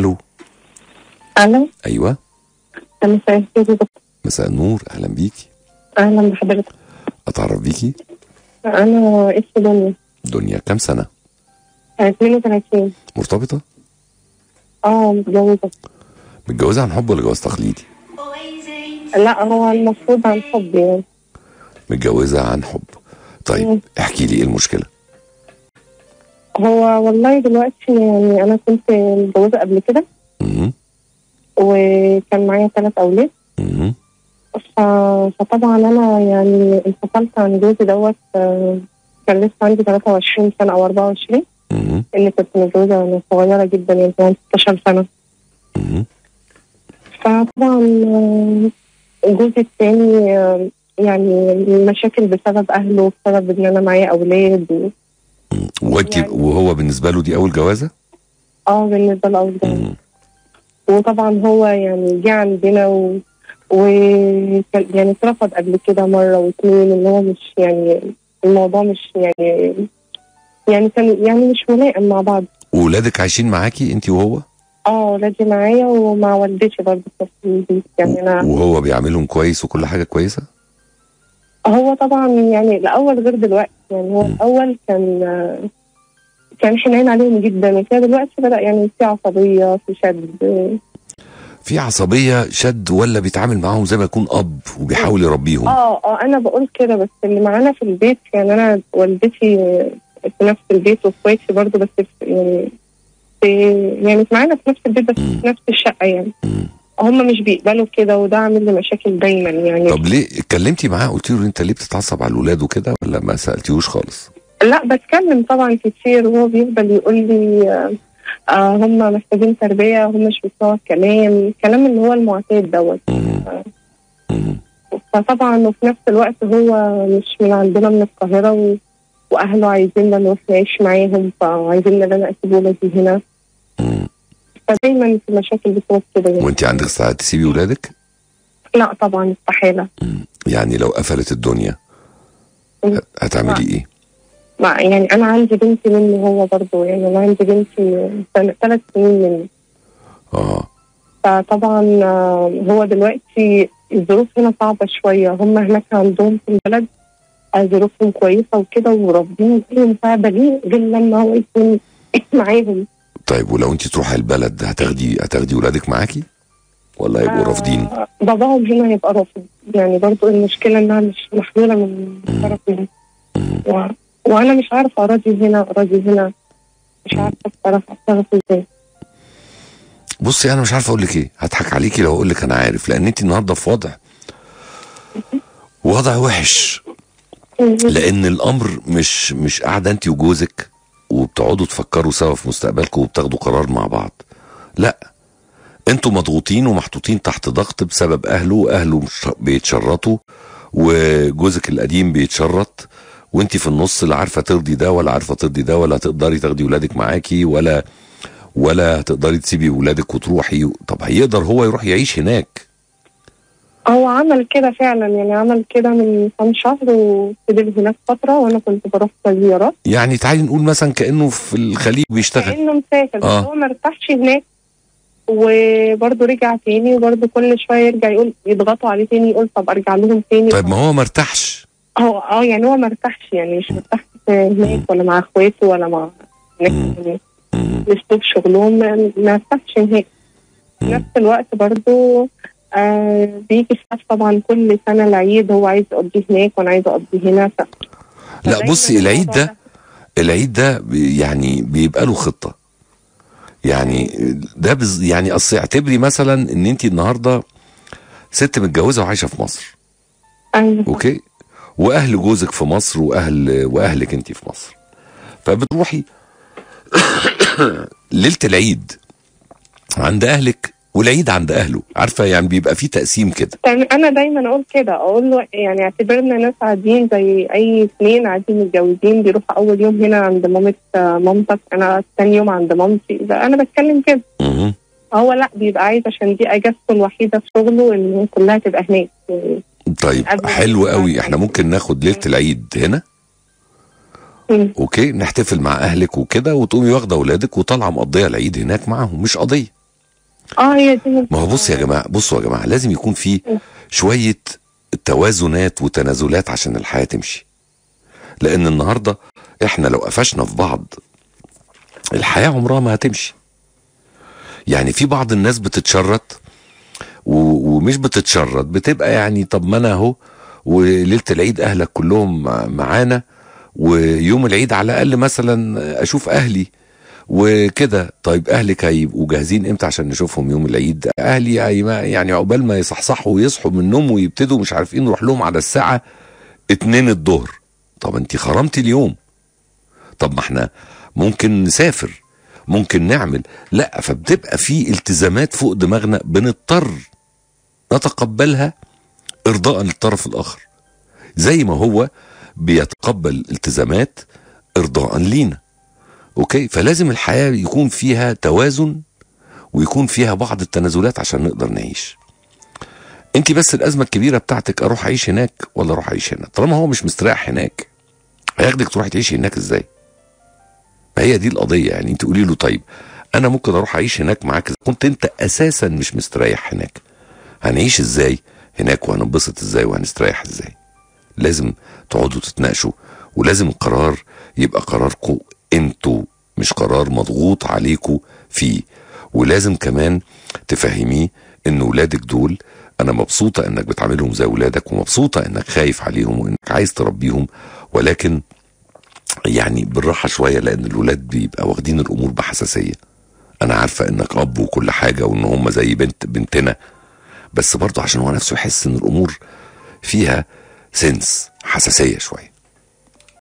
الو الو ايوه مساء الخير يا دكتور. مساء النور اهلا بيكي اهلا بحضرتك اتعرف بيكي انا اسمي دنيا دنيا كام سنه 32 مرتبطه اه متجوزه متجوزه عن حب ولا جواز تقليدي لا هو المفروض عن حب يعني متجوزه عن حب طيب مم. احكي لي ايه المشكله هو والله دلوقتي يعني انا كنت متجوزه قبل كده مم. وكان معايا ثلاث اولاد مم. ف... فطبعا انا يعني انفصلت عن جوزي دوت آه، كان لسه عندي 23 سنه او 24 مم. اني كنت متجوزه وانا صغيره جدا يعني كمان 16 سنه مم. فطبعا آه، جوزي الثاني آه، يعني مشاكل بسبب اهله بسبب ان انا معايا اولاد و... وانت يعني- وهو بالنسبه له دي اول جوازه اه بالنسبه لاولاد مم. وطبعا هو يعني جه عندنا و... و يعني اترفض قبل كده مره واثنين ان هو مش يعني الموضوع مش يعني يعني كان يعني مش ملائم مع بعض وولادك عايشين معاكي انت وهو اه ولادي معايا ومع والدتي برضه في نفس البيت يعني انا وهو بيعملهم كويس وكل حاجه كويسه هو طبعا يعني الاول غير دلوقتي يعني هو مم. الاول كان كان حنين عليهم جدا وكده دلوقتي بدا يعني في عصبيه في شد في عصبيه شد ولا بيتعامل معاهم زي ما يكون اب وبيحاول يربيهم اه اه انا بقول كده بس اللي معانا في البيت يعني انا والدتي في نفس البيت واخواتي برضه بس في يعني في يعني معانا في نفس البيت بس مم. في نفس الشقه يعني مم. هم مش بيقبلوا كده وده عامل لي مشاكل دايما يعني طب ليه اتكلمتي معاه قلت له انت ليه بتتعصب على الولاد وكده ولا ما سالتيهوش خالص لا بتكلم طبعا كتير وهو بيفضل يقول لي آه، آه هم محتاجين تربيه هم مش بيسمعوا الكلام الكلام اللي هو المعتاد دوت مم. مم. فطبعا وفي نفس الوقت هو مش من عندنا من القاهره و... واهله عايزيننا نروح نعيش معاهم فعايزين ان انا اسيب ولادي هنا مم. فدايما في مشاكل بسبب كده يعني. وانت عندك ساعات تسيبي ولادك لا طبعا استحاله مم. يعني لو قفلت الدنيا مم. هتعملي ايه مع يعني انا عندي بنتي منه هو برضه يعني انا عندي بنتي سنة ثلاث سنين مني اه فطبعا آه، هو دلوقتي الظروف هنا صعبة شوية هم هناك عندهم في البلد آه، ظروفهم كويسة وكده وربين فيهم فاهمين غير لما هو يكون معاهم طيب ولو انت تروحي البلد هتاخدي هتاخدي ولادك معاكي ولا هيبقوا رافضين آه، باباهم هنا هيبقى رافض يعني برضو المشكلة انها مش محلولة من طرفهم مم. و... وانا مش عارفة اراضي هنا اراضي هنا مش عارفة اتصرف اتصرف ازاي بصي انا مش عارف اقول لك ايه هضحك عليكي لو اقول لك انا عارف لان انت النهارده في وضع وضع وحش لان الامر مش مش قاعده انت وجوزك وبتقعدوا تفكروا سوا في مستقبلكم وبتاخدوا قرار مع بعض لا انتوا مضغوطين ومحطوطين تحت ضغط بسبب اهله واهله مش- بيتشرطوا وجوزك القديم بيتشرط وانت في النص لا عارفه ترضي ده ولا عارفه ترضي ده ولا تقدري تاخدي ولادك معاكي ولا ولا هتقدري تسيبي ولادك وتروحي طب هيقدر هو يروح يعيش هناك هو عمل كده فعلا يعني عمل كده من كام شهر وفضل هناك فترة وانا كنت بروح زيارات يعني تعالي نقول مثلا كانه في الخليج بيشتغل كانه مسافر بس آه. هو ما ارتاحش هناك وبرضه رجع تاني وبرضه كل شويه يرجع يقول يضغطوا عليه تاني يقول طب ارجع لهم تاني طيب ما هو ما ارتاحش هو اه يعني هو ما ارتاحش يعني مش مرتاح هناك ولا مع اخواته ولا مع هناك مم. يعني مم. اسلوب شغلهم ما ما ارتاحش هناك في مم. نفس الوقت برضه آه بيجي شاف طبعا كل سنه العيد هو عايز يقضيه هناك وانا عايزه اقضيه هنا ف... لا فدايماً بصي العيد الموضوع ده العيد ده بي- يعني بيبقى له خطه يعني ده بز يعني اصل اعتبري مثلا ان انت النهارده ست متجوزه وعايشه في مصر ايوه اوكي واهل جوزك في مصر واهل واهلك انت في مصر فبتروحي ليله العيد عند اهلك والعيد عند اهله عارفه يعني بيبقى فيه تقسيم كده يعني انا دايما اقول كده اقول له يعني اعتبرنا ناس عاديين زي اي اثنين عاديين متجوزين بيروحوا اول يوم هنا عند مامة آه، مامتك انا ثاني يوم عند مامتي ده انا بتكلم كده مهم. هو لا بيبقى عايز عشان دي اجازته الوحيده في شغله ان كلها تبقى هناك يعني طيب قبل حلو ما- قوي احنا ممكن ناخد ليله العيد هنا مم. اوكي نحتفل مع اهلك وكده وتقومي واخده اولادك وطالعه مقضيه العيد هناك معاهم مش قضيه اه هي دي ما هو بص يا جماعه بصوا يا جماعه لازم يكون في شويه توازنات وتنازلات عشان الحياه تمشي لان النهارده احنا لو قفشنا في بعض الحياه عمرها ما هتمشي يعني في بعض الناس بتتشرط و- ومش بتتشرط بتبقى يعني طب ما انا اهو وليله العيد اهلك كلهم مع- معانا ويوم العيد على الاقل مثلا اشوف اهلي وكده طيب اهلك هيبقوا جاهزين امتى عشان نشوفهم يوم العيد اهلي هي- يعني عقبال ما يصحصحوا ويصحوا من النوم ويبتدوا مش عارفين نروح لهم على الساعه اتنين الظهر طب انت خرمتي اليوم طب ما احنا ممكن نسافر ممكن نعمل لا فبتبقى في التزامات فوق دماغنا بنضطر نتقبلها ارضاء للطرف الاخر زي ما هو بيتقبل التزامات ارضاء لينا اوكي فلازم الحياه يكون فيها توازن ويكون فيها بعض التنازلات عشان نقدر نعيش انت بس الازمه الكبيره بتاعتك اروح اعيش هناك ولا اروح اعيش هنا طالما هو مش مستريح هناك هياخدك تروحي تعيشي هناك ازاي ما هي دي القضيه يعني انت قولي له طيب انا ممكن اروح اعيش هناك معاك اذا كنت انت اساسا مش مستريح هناك هنعيش ازاي هناك وهننبسط ازاي وهنستريح ازاي لازم تقعدوا تتناقشوا ولازم القرار يبقى قراركم انتوا مش قرار مضغوط عليكم فيه ولازم كمان تفهميه ان ولادك دول انا مبسوطه انك بتعاملهم زي ولادك ومبسوطه انك خايف عليهم وانك عايز تربيهم ولكن يعني بالراحه شويه لان الولاد بيبقى واخدين الامور بحساسيه انا عارفه انك اب وكل حاجه وان هم زي بنت بنتنا بس برضه عشان هو نفسه يحس ان الامور فيها سنس حساسيه شويه